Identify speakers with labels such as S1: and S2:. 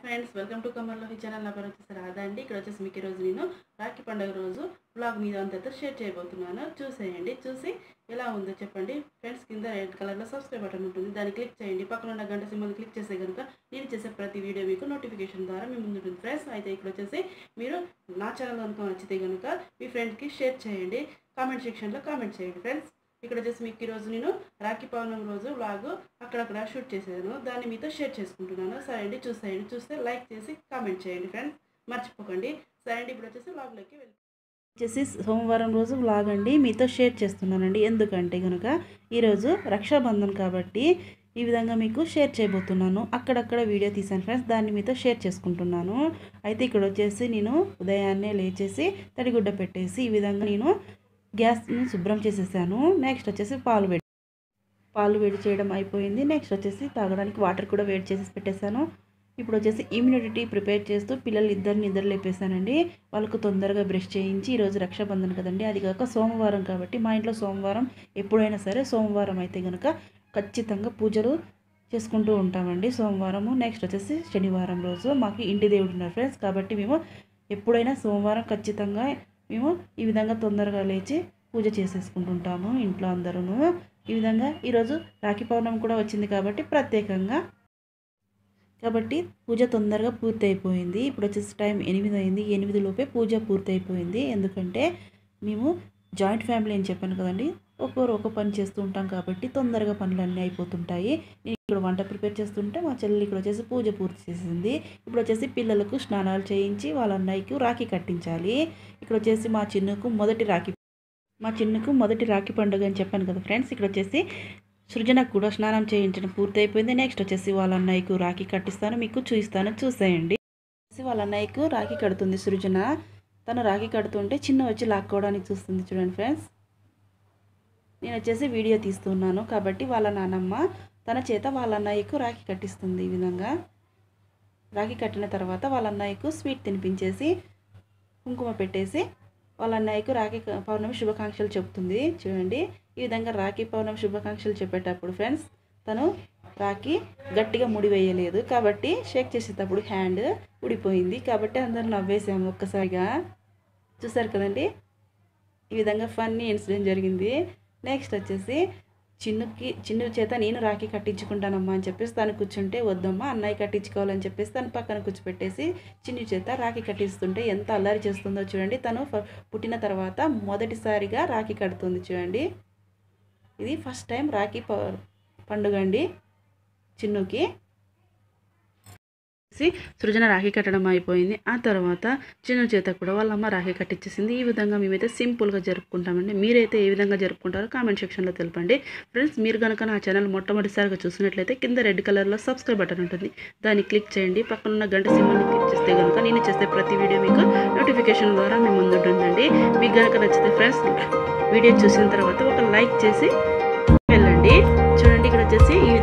S1: friends welcome to కమర్లోహి channel నా పేరు వచ్చేసి రాధా అండి ఇక్కడ వచ్చేసి మీకు ఈరోజు నేను రాఖీ పండుగ రోజు బ్లాగ్ మీద అంతా షేర్ చేయబోతున్నాను చూసేయండి చూసి ఎలా ఉందో చెప్పండి ఫ్రెండ్స్ కింద రెడ్ కలర్లో సబ్స్క్రైబ్ బటన్ ఉంటుంది దాన్ని క్లిక్ చేయండి పక్కన ఉన్న గంట సింబల్ క్లిక్ చేస్తే కనుక నేను చేసే ప్రతి వీడియో మీకు నోటిఫికేషన్ ద్వారా మీ ముందు ఉంటుంది ఫ్రెండ్స్ అయితే ఇక్కడ వచ్చేసి మీరు నా ఛానల్ కనుక నచ్చితే కనుక మీ ఫ్రెండ్కి షేర్ చేయండి కామెంట్ సెక్షన్లో కామెంట్ చేయండి ఫ్రెండ్స్ ఇక్కడ వచ్చేసి మీకు ఈరోజు నేను రాఖీ పౌర్ణమి రోజు వ్లాగ్ అక్కడక్కడ షూట్ చేశాను దాన్ని మీతో షేర్ చేసుకుంటున్నాను సరే అండి చూసేయండి చూస్తే లైక్ చేసి కామెంట్ చేయండి ఫ్రెండ్స్ మర్చిపోకండి సరే అండి ఇప్పుడు వచ్చేసి వ్లాగ్లోకి వెళ్ళి వచ్చేసి సోమవారం రోజు వ్లాగ్ అండి మీతో షేర్ చేస్తున్నానండి ఎందుకంటే కనుక ఈరోజు రక్షాబంధన్ కాబట్టి ఈ విధంగా మీకు షేర్ చేయబోతున్నాను అక్కడక్కడ వీడియో తీసాను ఫ్రెండ్స్ దాన్ని మీతో షేర్ చేసుకుంటున్నాను అయితే ఇక్కడ వచ్చేసి నేను ఉదయాన్నే లేచేసి తడిగుడ్డ పెట్టేసి ఈ విధంగా నేను గ్యాస్ని శుభ్రం చేసేసాను నెక్స్ట్ వచ్చేసి పాలు వేడి పాలు వేడి చేయడం అయిపోయింది నెక్స్ట్ వచ్చేసి తాగడానికి వాటర్ కూడా వేడి చేసి పెట్టేశాను ఇప్పుడు వచ్చేసి ఇమ్యూనిటీ ప్రిపేర్ చేస్తూ పిల్లలు ఇద్దరిని నిద్ర లేపేశానండి వాళ్ళకు తొందరగా బ్రష్ చేయించి ఈరోజు రక్షాబంధన్ కదండి అది కాక సోమవారం కాబట్టి మా ఇంట్లో సోమవారం ఎప్పుడైనా సరే సోమవారం అయితే కనుక ఖచ్చితంగా పూజలు చేసుకుంటూ ఉంటామండి సోమవారము నెక్స్ట్ వచ్చేసి శనివారం రోజు మాకు ఇంటి దేవుడు ఉన్నారు ఫ్రెండ్స్ కాబట్టి మేము ఎప్పుడైనా సోమవారం ఖచ్చితంగా మేము ఈ విధంగా తొందరగా లేచి పూజ చేసేసుకుంటుంటాము ఇంట్లో అందరూ ఈ విధంగా ఈరోజు రాఖీ పౌర్ణమి కూడా వచ్చింది కాబట్టి ప్రత్యేకంగా కాబట్టి పూజ తొందరగా పూర్తి అయిపోయింది ఇప్పుడు వచ్చేసి టైం ఎనిమిది అయింది ఎనిమిది లోపే పూజ పూర్తి అయిపోయింది ఎందుకంటే మేము జాయింట్ ఫ్యామిలీ అని చెప్పాను కదండి ఒక్కొరు ఒక పని చేస్తూ ఉంటాం కాబట్టి తొందరగా పనులు అన్నీ అయిపోతుంటాయి నేను ఇక్కడ వంట ప్రిపేర్ చేస్తుంటే మా చెల్లి ఇక్కడ వచ్చేసి పూజ పూర్తి చేసింది ఇప్పుడు వచ్చేసి పిల్లలకు స్నానాలు చేయించి వాళ్ళ అన్నయ్యకి రాఖీ కట్టించాలి ఇక్కడ వచ్చేసి మా చిన్నుకు మొదటి రాఖీ మా చిన్నుకు మొదటి రాఖీ పండుగ అని చెప్పాను కదా ఫ్రెండ్స్ ఇక్కడ వచ్చేసి సృజనకు కూడా స్నానం చేయించడం పూర్తి అయిపోయింది నెక్స్ట్ వచ్చేసి వాళ్ళ అన్నయ్యకు రాఖీ కట్టిస్తాను మీకు చూపిస్తాను చూసేయండి వాళ్ళ అన్నయ్యకు రాఖీ కడుతుంది సృజన తను రాఖీ కడుతుంటే చిన్న వచ్చి లాక్కోవడానికి చూస్తుంది చూడండి ఫ్రెండ్స్ నేను వచ్చేసి వీడియో తీస్తున్నాను కాబట్టి వాళ్ళ నానమ్మ తన చేత వాళ్ళ అన్నయ్యకు రాఖీ కట్టిస్తుంది ఈ విధంగా రాఖీ కట్టిన తర్వాత వాళ్ళ అన్నయ్యకు స్వీట్ తినిపించేసి కుంకుమ పెట్టేసి వాళ్ళ అన్నయ్యకు రాఖీ పౌర్ణమి శుభాకాంక్షలు చెప్తుంది చూడండి ఈ విధంగా రాఖీ పౌర్ణమి శుభాకాంక్షలు చెప్పేటప్పుడు ఫ్రెండ్స్ తను రాఖీ గట్టిగా ముడి వేయలేదు కాబట్టి షేక్ చేసేటప్పుడు హ్యాండ్ ఊడిపోయింది కాబట్టి అందరూ నవ్వేసాము ఒక్కసారిగా చూసారు కదండి ఈ విధంగా ఫన్నీ ఇన్సిడెంట్ జరిగింది నెక్స్ట్ వచ్చేసి చిన్నుకి చిన్ను చేత నేను రాఖీ కట్టించుకుంటానమ్మా అని చెప్పేసి తను కూర్చుంటే వద్దమ్మా అన్నయ్య కట్టించుకోవాలని చెప్పేసి తను పక్కన కూర్చోపెట్టేసి చిన్ను చేత రాఖీ కట్టిస్తుంటే ఎంత అల్లరి చేస్తుందో చూడండి తను పుట్టిన తర్వాత మొదటిసారిగా రాఖీ కడుతుంది చూడండి ఇది ఫస్ట్ టైం రాఖీ పండుగ అండి చిన్నుకి సృజన రాఖీ కట్టడం అయిపోయింది ఆ తర్వాత చిన్న చేత కూడా వాళ్ళమ్మ రాఖీ కట్టించేసింది ఈ విధంగా మేమైతే సింపుల్గా జరుపుకుంటామండి మీరైతే ఏ విధంగా జరుపుకుంటారో కామెంట్ సెక్షన్లో తెలపండి ఫ్రెండ్స్ మీరు కనుక నా ఛానల్ మొట్టమొదటిసారిగా చూసినట్లయితే కింద రెడ్ కలర్లో సబ్స్క్రైబ్ బటన్ ఉంటుంది దాన్ని క్లిక్ చేయండి పక్కనున్న గంట సింబల్ని క్లిక్ చేస్తే కనుక నేను చేస్తే ప్రతి వీడియో మీకు నోటిఫికేషన్ ద్వారా మీ ముందు ఉంటుందండి మీకు కనుక నచ్చితే ఫ్రెండ్స్ వీడియో చూసిన తర్వాత ఒక లైక్ చేసి వెళ్ళండి చూడండి ఇక్కడ వచ్చేసి ఈ